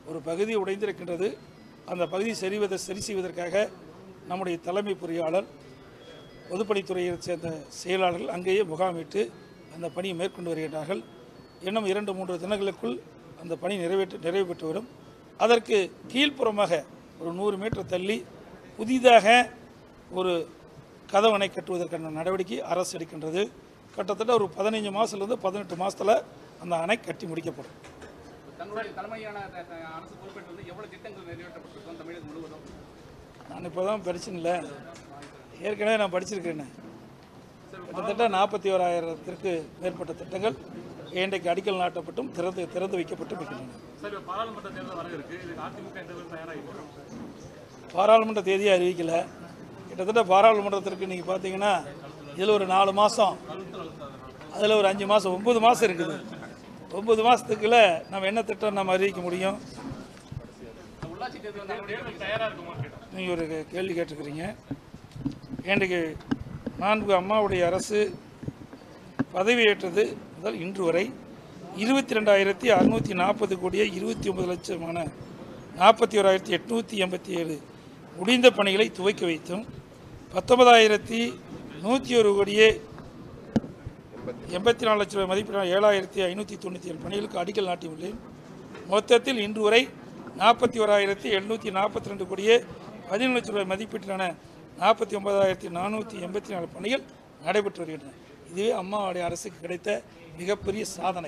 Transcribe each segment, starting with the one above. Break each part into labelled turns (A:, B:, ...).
A: ஒரு பகுதி உடைந்திருக்கின்றது அந்த பகுதி சரிவதை சரி செய்வதற்காக நம்முடைய தலைமை பொறியாளர் பொதுப்பணித்துறையைச் சேர்ந்த செயலாளர்கள் அங்கேயே முகாமிட்டு அந்த பணியை மேற்கொண்டு வருகின்றார்கள் இன்னும் இரண்டு மூன்று தினங்களுக்குள் அந்த பணி நிறைவேற்று நிறைவு பெற்று வரும் அதற்கு கீழ்ப்புறமாக ஒரு நூறு மீட்டர் தள்ளி புதிதாக ஒரு கதவணை கட்டுவதற்கான நடவடிக்கை அரசு எடுக்கின்றது கிட்டத்தட்ட ஒரு பதினைஞ்சு மாதத்துலேருந்து பதினெட்டு மாதத்தில் அந்த அணை கட்டி முடிக்கப்படும்
B: தங்களுடைய தலைமையான த- த- அரசு பொறுப்பேற்று வந்து எவ்வளவு திட்டங்கள் நிறைவேற்றப்பட்டிருக்கும் தமிழகம் முழுவதும்
A: நான் இப்போ தான் படிச்சுன்ல ஏற்கனவே நான் படிச்சிருக்கேன் கிட்டத்தட்ட நாற்பத்தி ஓராயிரத்திற்கு மேற்பட்ட திட்டங்கள் இன்றைக்கு அடிக்கல் நாட்டப்பட்டும் திறந்து திறந்து வைக்கப்பட்டும் இருக்கின்றன
C: சார் இப்ப பாராளுமன்ற தேர்தல் வர இருக்கு இதுக்கு அதிமுக எந்த விதம் தயாராகிட்டு
A: பாராளுமன்ற தேதியை அறிவிக்கல கிட்டத்தட்ட பாராளுமன்றத்திற்கு நீங்கள் பார்த்தீங்கன்னா இதில் ஒரு நாலு மாதம் அதில் ஒரு அஞ்சு மாதம் ஒம்பது மாதம் இருக்குது ஒம்பது மாதத்துக்குள்ள நம்ம என்ன திட்டம் நம்ம அறிவிக்க முடியும்
B: இந்த உள்ளாட்சி தேர்தல் வந்து
C: தேர்தல் தயாரா இருக்குமா கேட்டோம்
A: நீங்கள் ஒரு கே- கேள்வி கேட்டிருக்கிறீங்க இன்றைக்கு நான்கு அம்மாவுடைய அரசு பதவியேற்றது முதல் இன்று வரை இருபத்தி ரெண்டாயிரத்தி அறுநூற்றி நாற்பது கோடியே இருபத்தி ஒன்பது லட்சமான நாற்பத்தி ஓராயிரத்தி எட்நூற்றி எண்பத்தி ஏழு முடிந்த பணிகளை துவக்கி வைத்தும் பத்தொன்பதாயிரத்தி நூற்றி ஒரு கோடியே எண்பத்தி நாலு லட்ச ரூபாய் மதிப்பிலான ஏழாயிரத்தி ஐநூற்றி தொண்ணூற்றி ஏழு பணிகளுக்கு அடிக்கல் நாட்டியுள்ளேன் மொத்தத்தில் இன்று வரை நாற்பத்தி ஓராயிரத்தி எழுநூற்றி நாற்பத்தி ரெண்டு கோடியே பதினேழு லட்ச ரூபாய் மதிப்பீட்டிலான நாற்பத்தி ஒன்பதாயிரத்தி நானூற்றி எண்பத்தி நாலு பணிகள் நடைபெற்று வருகின்றன இதுவே அம்மாவுடைய அரசுக்கு கிடைத்த மிகப்பெரிய சாதனை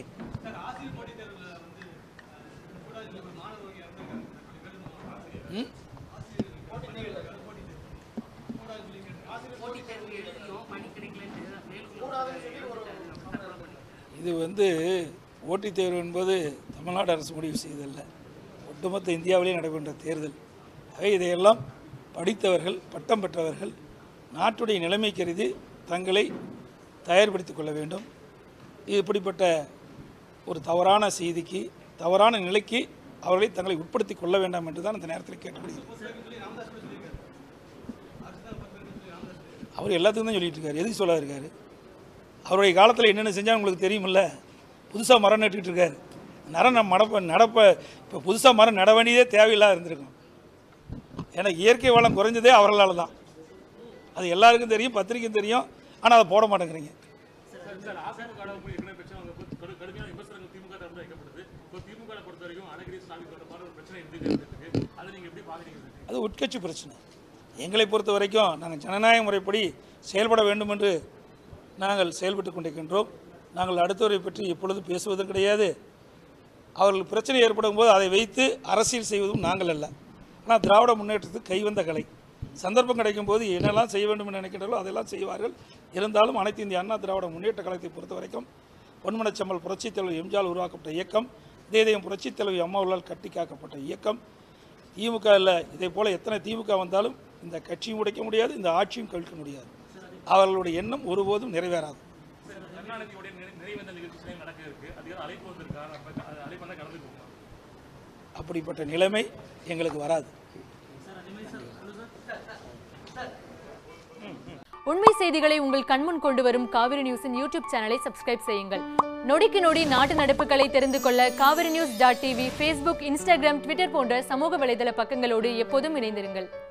A: ம்? இது வந்து ஓட்டித் தேர்வு என்பது தமிழ்நாடு அரசு முடிவு செய்ததல்ல ஒட்டுமொத்த இந்தியாவிலே நடைபெற்ற தேர்தல் ஆகவே இதையெல்லாம் படித்தவர்கள் பட்டம் பெற்றவர்கள் நாட்டுடைய நிலைமை கருதி தங்களை தயார்படுத்திக் கொள்ள வேண்டும் இது இப்படிப்பட்ட ஒரு தவறான செய்திக்கு தவறான நிலைக்கு அவர்களை தங்களை உட்படுத்திக் கொள்ள வேண்டாம் என்று தான் இந்த நேரத்தில் கேட்டுக்கொள்கிறேன் அவர் எல்லாத்துக்கும் தான் சொல்லிட்டு இருக்காரு எதுக்கு சொல்லாது இருக்காரு அவருடைய காலத்தில் என்னென்ன செஞ்சால் உங்களுக்கு தெரியுமில்ல புதுசாக மரம் நட்டுக்கிட்டு இருக்காரு மரம் நம்ம நடப்ப நடப்ப இப்போ புதுசாக மரம் நட வேண்டியதே தேவையில்லாத இருந்திருக்கும் ஏன்னா இயற்கை வளம் குறைஞ்சதே அவர்களால் தான் அது எல்லாருக்கும் தெரியும் பத்திரிக்கையும் தெரியும் ஆனால் அதை போட மாட்டேங்கிறீங்க
C: சார் அதிமுக அளவு ஏற்கனவே பிரச்சனை வந்தப்போ கடு கடுமையான விமர்சனங்கள் திமுக தரப்பு வைக்கப்படுது இப்போ திமுக வை பொறுத்த வரைக்கும் அழகிரி ஸ்டாலின் தொடர்பான ஒரு பிரச்சனை இருந்துட்டே இருக்கு அதை நீங்க எப்படி பாக்குறீங்க சார்
A: அது உட்கட்சி பிரச்சனை எங்களை பொறுத்த வரைக்கும் நாங்கள் ஜனநாயக முறைப்படி செயல்பட வேண்டும் என்று நாங்கள் செயல்பட்டு கொண்டிருக்கின்றோம் நாங்கள் அடுத்தவரை பற்றி எப்பொழுது பேசுவதும் கிடையாது அவர்கள் பிரச்சனை ஏற்படும் போது அதை வைத்து அரசியல் செய்வதும் நாங்கள் அல்ல ஆனால் திராவிட முன்னேற்றத்துக்கு கைவந்த கலை சந்தர்ப்பம் கிடைக்கும் போது என்னெல்லாம் செய்ய வேண்டும் என்று நினைக்கின்றார்களோ அதெல்லாம் செய்வார்கள் இருந்தாலும் அனைத்து இந்திய அண்ணா திராவிட முன்னேற்ற கழகத்தை பொறுத்த வரைக்கும் பொன்மனச்சம்மல் புரட்சித் தலைவர் எம்ஜிஆர் உருவாக்கப்பட்ட இயக்கம் இதே இதயம் புரட்சித் தலைவி அம்மாவர்களால் கட்டி காக்கப்பட்ட இயக்கம் திமுக இல்லை இதே போல் எத்தனை திமுக வந்தாலும் இந்த கட்சியும் உடைக்க முடியாது இந்த ஆட்சியும் கவிழ்க்க முடியாது அவர்களுடைய எண்ணம் ஒருபோதும் நிறைவேறாது
C: சார் கருணாநிதியுடைய நினை- நினைவேந்த நிகழ்ச்சி நடக்க இருக்கு அதுக்கு அழைப்பு வந்திருக்கா நம்ம அது அழைப்பு வந்தால் கலந்துக்குவோம்
A: அப்படிப்பட்ட நிலைமை எங்களுக்கு வராது
D: உண்மை செய்திகளை உங்கள் கண்முன் கொண்டு வரும் காவிரி நியூஸின் யூடியூப் சேனலை சப்ஸ்கிரைப் செய்யுங்கள் நொடிக்கு நொடி நாட்டு நடப்புகளை தெரிந்து கொள்ள Kaveri news dot TV Facebook Instagram Twitter போன்ற சமூக வலைதள பக்கங்களோடு எப்போதும் இணைந்திருங்கள்